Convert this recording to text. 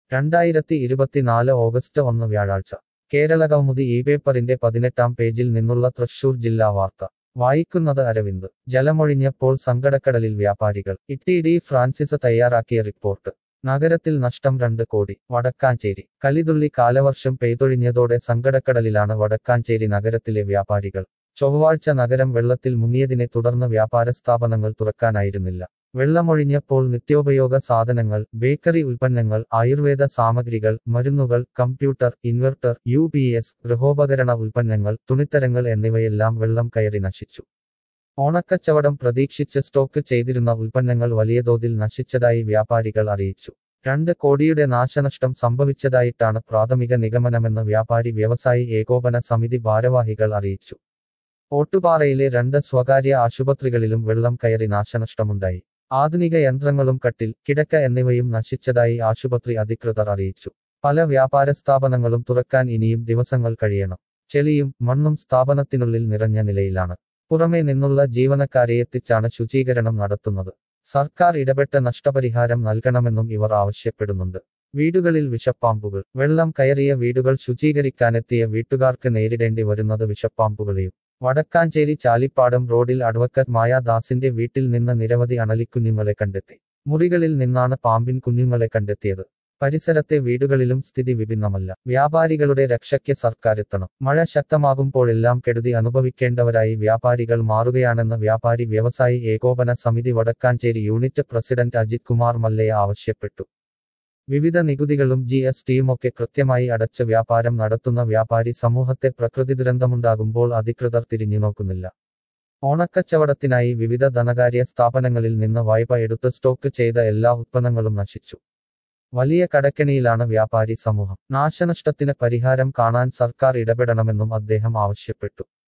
രണ്ടായിരത്തി ഇരുപത്തിനാല് ഓഗസ്റ്റ് ഒന്ന് വ്യാഴാഴ്ച കേരള കൗമുദി ഈ പേപ്പറിന്റെ പതിനെട്ടാം പേജിൽ നിന്നുള്ള തൃശൂർ ജില്ലാ വാർത്ത വായിക്കുന്നത് അരവിന്ദ് ജലമൊഴിഞ്ഞപ്പോൾ സങ്കടക്കടലിൽ വ്യാപാരികൾ ഇട്ടി ഡി ഫ്രാൻസിസ് തയ്യാറാക്കിയ റിപ്പോർട്ട് നഗരത്തിൽ നഷ്ടം രണ്ട് കോടി വടക്കാഞ്ചേരി കലിതുള്ളി കാലവർഷം പെയ്തൊഴിഞ്ഞതോടെ സങ്കടക്കടലിലാണ് വടക്കാഞ്ചേരി നഗരത്തിലെ വ്യാപാരികൾ ചൊവ്വാഴ്ച നഗരം വെള്ളത്തിൽ മുങ്ങിയതിനെ തുടർന്ന് വ്യാപാര സ്ഥാപനങ്ങൾ തുറക്കാനായിരുന്നില്ല വെള്ളമൊഴിഞ്ഞപ്പോൾ നിത്യോപയോഗ സാധനങ്ങൾ ബേക്കറി ഉൽപ്പന്നങ്ങൾ ആയുർവേദ സാമഗ്രികൾ മരുന്നുകൾ computer inverter U P S ഗൃഹോപകരണ ഉൽപ്പന്നങ്ങൾ തുണിത്തരങ്ങൾ എന്നിവയെല്ലാം വെള്ളം കയറി നശിച്ചു ഓണക്കച്ചവടം പ്രതീക്ഷിച്ച് സ്റ്റോക്ക് ചെയ്തിരുന്ന ഉൽപ്പന്നങ്ങൾ വലിയ തോതിൽ നശിച്ചതായി വ്യാപാരികൾ അറിയിച്ചു രണ്ട് കോടിയുടെ നാശനഷ്ടം സംഭവിച്ചതായിട്ടാണ് പ്രാഥമിക നിഗമനമെന്ന് വ്യാപാരി വ്യവസായി ഏകോപന സമിതി ഭാരവാഹികൾ അറിയിച്ചു ഓട്ടുപാറയിലെ രണ്ട് സ്വകാര്യ ആശുപത്രികളിലും വെള്ളം കയറി നാശനഷ്ടമുണ്ടായി ആധുനിക യന്ത്രങ്ങളും കട്ടിൽ കിടക്ക എന്നിവയും നശിച്ചതായി ആശുപത്രി അധികൃതർ അറിയിച്ചു പല വ്യാപാര സ്ഥാപനങ്ങളും തുറക്കാൻ ഇനിയും ദിവസങ്ങൾ കഴിയണം ചെളിയും മണ്ണും സ്ഥാപനത്തിനുള്ളിൽ നിറഞ്ഞ നിലയിലാണ് പുറമേ നിന്നുള്ള ജീവനക്കാരെ എത്തിച്ചാണ് ശുചീകരണം നടത്തുന്നത് സർക്കാർ ഇടപെട്ട നഷ്ടപരിഹാരം നൽകണമെന്നും ഇവർ ആവശ്യപ്പെടുന്നുണ്ട് വീടുകളിൽ വിഷപ്പാമ്പുകൾ വെള്ളം കയറിയ വീടുകൾ ശുചീകരിക്കാനെത്തിയ വീട്ടുകാർക്ക് നേരിടേണ്ടി വരുന്നത് വിഷപ്പാമ്പുകളെയും വടക്കാഞ്ചേരി ചാലിപ്പാടം റോഡിൽ അഡ്വക്കറ്റ് മായാദാസിന്റെ വീട്ടിൽ നിന്ന് നിരവധി അണലിക്കുഞ്ഞുങ്ങളെ കണ്ടെത്തി മുറികളിൽ നിന്നാണ് പാമ്പിൻ കുഞ്ഞുങ്ങളെ കണ്ടെത്തിയത് പരിസരത്തെ വീടുകളിലും സ്ഥിതി വിഭിന്നമല്ല വ്യാപാരികളുടെ രക്ഷയ്ക്ക് സർക്കാരെത്തണം മഴ ശക്തമാകുമ്പോഴെല്ലാം കെടുതി അനുഭവിക്കേണ്ടവരായി വ്യാപാരികൾ മാറുകയാണെന്ന് വ്യാപാരി വ്യവസായി ഏകോപന സമിതി വടക്കാഞ്ചേരി യൂണിറ്റ് പ്രസിഡന്റ് അജിത് കുമാർ മല്ലയ ആവശ്യപ്പെട്ടു വിവിധ നികുതികളും ജി എസ് ടിയുമൊക്കെ കൃത്യമായി അടച്ച് വ്യാപാരം നടത്തുന്ന വ്യാപാരി സമൂഹത്തെ പ്രകൃതി ദുരന്തമുണ്ടാകുമ്പോൾ അധികൃതർ തിരിഞ്ഞു നോക്കുന്നില്ല ഓണക്കച്ചവടത്തിനായി വിവിധ ധനകാര്യ സ്ഥാപനങ്ങളിൽ നിന്ന് വായ്പ എടുത്ത് സ്റ്റോക്ക് ചെയ്ത എല്ലാ ഉത്പന്നങ്ങളും നശിച്ചു വലിയ കടക്കെണിയിലാണ് വ്യാപാരി സമൂഹം നാശനഷ്ടത്തിന് പരിഹാരം കാണാൻ സർക്കാർ ഇടപെടണമെന്നും അദ്ദേഹം ആവശ്യപ്പെട്ടു